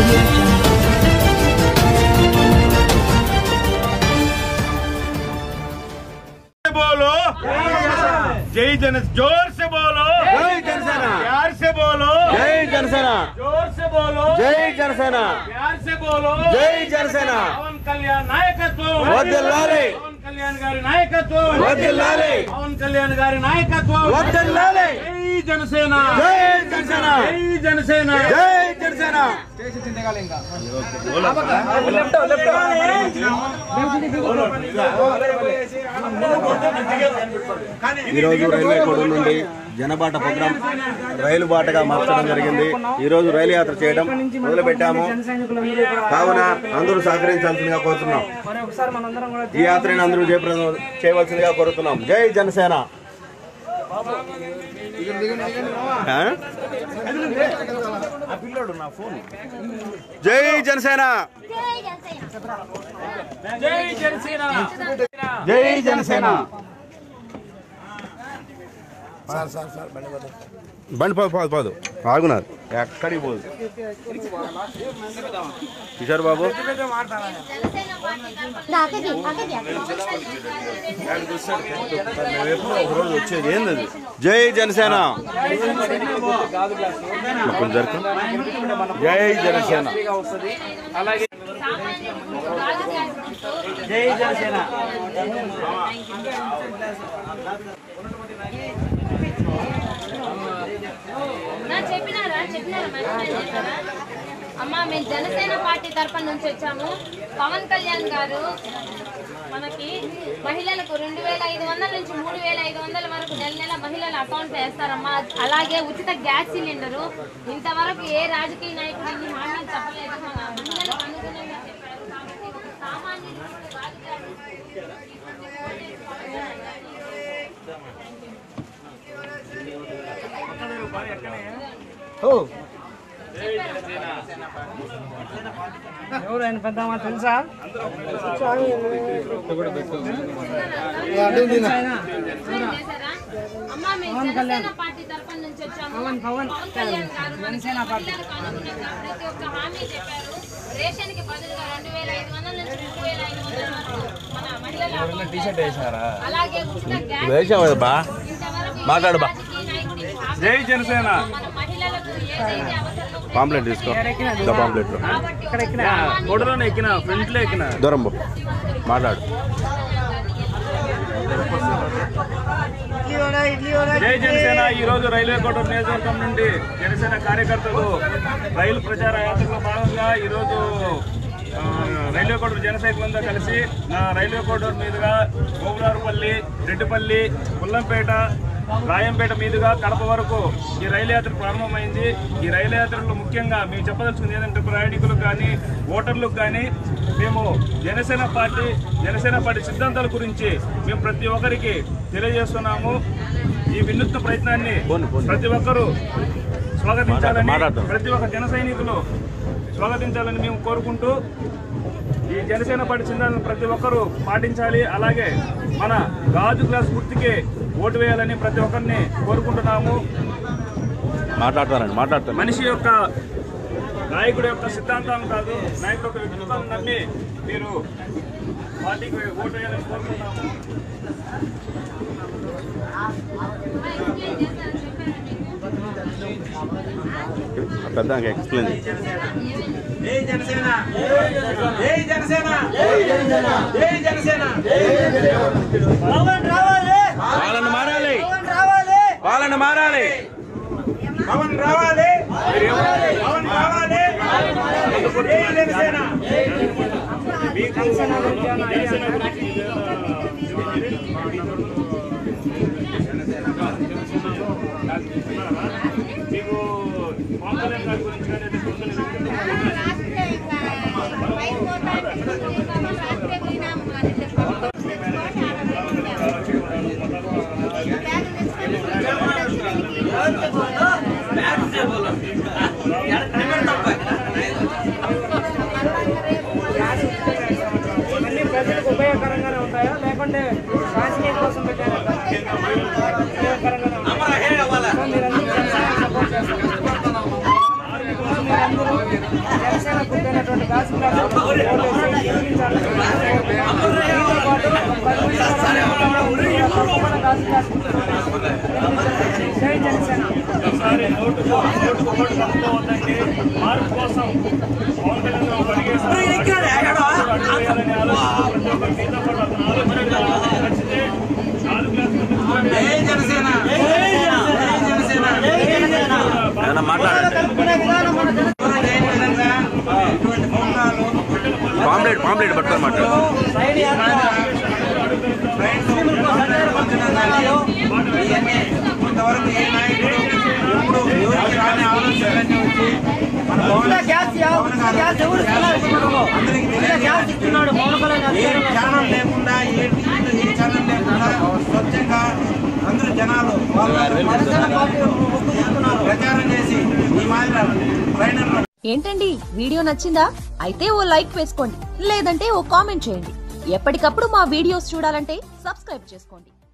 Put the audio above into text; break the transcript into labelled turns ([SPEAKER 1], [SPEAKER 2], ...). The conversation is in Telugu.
[SPEAKER 1] audio jungle.
[SPEAKER 2] से बोलो जय जन जोर से बोलो
[SPEAKER 3] జై జనసేన
[SPEAKER 2] प्यार से बोलो
[SPEAKER 3] జై జనసేన
[SPEAKER 2] जोर से बोलो
[SPEAKER 3] జై జనసేన
[SPEAKER 2] प्यार से बोलो
[SPEAKER 3] జై జనసేన
[SPEAKER 2] పవన్ కళ్యాణ్ నాయకత్వం
[SPEAKER 3] వర్ధిల్లాలి.
[SPEAKER 2] పవన్ కళ్యాణ్ గారి నాయకత్వం
[SPEAKER 3] వర్ధిల్లాలి.
[SPEAKER 2] పవన్ కళ్యాణ్ గారి నాయకత్వం
[SPEAKER 3] వర్ధిల్లాలి.
[SPEAKER 2] జై జనసేన
[SPEAKER 3] జై జనసేన
[SPEAKER 2] జై జనసేన
[SPEAKER 3] జై జనసేన ఈరోజు రైల్వే కోడ్ నుండి జనబాట ప్రోగ్రాం రైలు బాటగా మార్చడం జరిగింది ఈరోజు రైలు యాత్ర చేయడం మొదలుపెట్టాము కావున అందరూ సహకరించాల్సిందిగా కోరుతున్నాం ఈ యాత్రని అందరూ జయప్రదం చేయవలసిందిగా కోరుతున్నాం జై జనసేన ఆ? జై జనసేన
[SPEAKER 2] జై జనసేన
[SPEAKER 3] జై జనసేన బండి పోదు పోదు పోదు ఆగున్నారు ఎక్కడికి పోదు కిషోర్ బాబు ఒకరోజు వచ్చేది ఏంది జై జనసేన కొంచెం జరుపు. జై జనసేన
[SPEAKER 4] జై జనసేన
[SPEAKER 5] నా చెప్పినారా చెప్పినారా మంచిగా చెప్పారా అమ్మా మేము జనసేన పార్టీ తరఫున నుంచి వచ్చాము పవన్ కళ్యాణ్ గారు మనకి మహిళలకు రెండు వేల ఐదు వందల నుంచి మూడు వేల ఐదు వందల వరకు నెల నెల మహిళల అకౌంట్ వేస్తారమ్మా అలాగే ఉచిత గ్యాస్ సిలిండరు ఇంతవరకు ఏ రాజకీయ నాయకుడు ఇన్ని హామీలు చెప్పలేదు మన మహిళలకు అనుగుణంగా చెప్పారు కాబట్టి ఒక సామాన్యుడు కూడా రాజకీయాలు
[SPEAKER 4] ఎవరు ఆయన పెద్ద తెలుసా
[SPEAKER 5] చేశారా? అమ్మా, మేము జనసేన పార్టీ తరఫున నుంచి వచ్చాము. పవన్ కళ్యాణ్ గారు మనకి మహిళలకు అనుగుణంగా ప్రతి ఒక్క హామీ చెప్పారు. రేషన్ కి బదులుగా రెండు వేల ఐదు వందల నుంచి మూడు వేల ఐదు వందల వరకు మన మహిళల అకౌంట్ అలాగే ఉచిత గ్యాస్
[SPEAKER 3] వేసావు కదా బా
[SPEAKER 5] ఇంతవరకు ఏ
[SPEAKER 3] మాట్లాడు బా.
[SPEAKER 5] రాజకీయ నాయకుడి హామీ
[SPEAKER 2] జై జనసేన
[SPEAKER 5] మన మహిళలకు ఏదైతే అవసరమో
[SPEAKER 3] పాంప్లెట్ తీసుకో దా పాంప్లెట్
[SPEAKER 5] కాబట్టి ఒక సామాన్యుడు
[SPEAKER 2] గొడవలోనే ఎక్కిన ఫ్రంట్లో ఎక్కిన
[SPEAKER 3] దూరం పో మాట్లాడు
[SPEAKER 2] జై జనసేన ఈ రోజు రైల్వే కోట నియోజకవర్గం నుండి జనసేన కార్యకర్తలు రైలు ప్రచార యాత్రలో భాగంగా ఈ రోజు ఆ, రైల్వే కోడూరు జనసైకులంతా కలిసి నా రైల్వే కోడూరు మీదుగా గోగులారుపల్లి రెడ్డిపల్లి పుల్లంపేట రాయంపేట మీదుగా కడప వరకు ఈ రైలు యాత్ర ప్రారంభమైంది ఈ రైలు యాత్రలో ముఖ్యంగా మేము చెప్పదలుచుకుంది ఏంటంటే ప్రయాణికులకు కానీ ఓటర్లకు కానీ మేము జనసేన పార్టీ జనసేన పార్టీ సిద్ధాంతాల గురించి మేము ప్రతి ఒక్కరికి తెలియజేస్తున్నాము ఈ వినూత్న ప్రయత్నాన్ని ప్రతి ఒక్కరూ స్వాగతించాలని
[SPEAKER 3] మాట్లాడతాం.
[SPEAKER 2] ప్రతి ఒక్క జన సైనికులు స్వాగతించాలని మేము కోరుకుంటూ ఈ జనసేన పార్టీ చిందాలను ప్రతి ఒక్కరూ పాటించాలి అలాగే మన గాజు గ్లాస్ గుర్తుకే ఓటు వేయాలని ప్రతి ఒక్కరిని కోరుకుంటున్నాము
[SPEAKER 3] మాట్లాడతారండి మాట్లాడతారు
[SPEAKER 2] మనిషి యొక్క నాయకుడి యొక్క సిద్ధాంతం కాదు నాయకుడి యొక్క వ్యక్తిత్వం నమ్మి మీరు పార్టీకి ఓటు వేయాలని కోరుకుంటున్నాము
[SPEAKER 3] పెద్ద ఎక్స్ప్లెయిన్ చేయి.
[SPEAKER 4] జై జనసేన జై జనసేన జై జనసేన పవన్ రావాలి
[SPEAKER 3] పాలన మారాలి
[SPEAKER 4] పవన్ రావాలి
[SPEAKER 3] పాలన మారాలి
[SPEAKER 4] పవన్ రావాలి పవన్ రావాలి జై జనసేన
[SPEAKER 2] మీకు పవన్ కళ్యాణ్ గారి గురించి కానీ అదే పొందలేదు.
[SPEAKER 4] అన్ని ప్రజలకు ఉపయోగకరంగానే ఉంటాయా లేకుంటే రాజకీయం కోసం పెట్టారా ఉపయోగకరంగానే ఉంటాయా? సో మీరందరూ జనసేనకి సపోర్ట్ చేస్తారు మీరందరూ జనసేన గుర్తైనటువంటి గాజు గ్లాసు ఓటేసి గెలిపించాలని దీంతో పాటు పది మంది తప్పకుండా గాజు గ్లాసు గెలిపించాలని జై జనసేన
[SPEAKER 2] ఒకసారి నోటు నోటు ఒకటి తప్పుకోవద్దండి మార్పు కోసం పవన్ కళ్యాణ్ గారు ఒక అడిగేశారు. అడిగేయాలని ఆలోచన ప్రతి ఒక్కరు మీతో పాటు అతను ఆలోచన నచ్చితే నాలుగు గ్లాసులు
[SPEAKER 3] ఏదైనా మాట్లాడండి పాంప్లెట్ పాంప్లెట్ పట్టుకొని మాట్లాడు
[SPEAKER 1] ఇంతవరకు ఏ నాయకుడు ఎప్పుడు ఎవరికి రాని ఆలోచనలన్నీ వచ్చి మన పవన్ పవన్ గారు అందరికీ తెలియజేయాలి. ఏ ఛానల్ లేకుండా ఏ టీవీ ఏ ఛానల్ లేకుండా స్వచ్ఛంగా అందరూ జనాలు వాళ్ళ ప్రచారం చేసి ఈ మాదిరి ట్రైనర్లు
[SPEAKER 6] ఏంటండి వీడియో నచ్చిందా అయితే ఓ లైక్ వేసుకోండి లేదంటే ఓ కామెంట్ చేయండి ఎప్పటికప్పుడు మా వీడియోస్ చూడాలంటే సబ్స్క్రైబ్ చేసుకోండి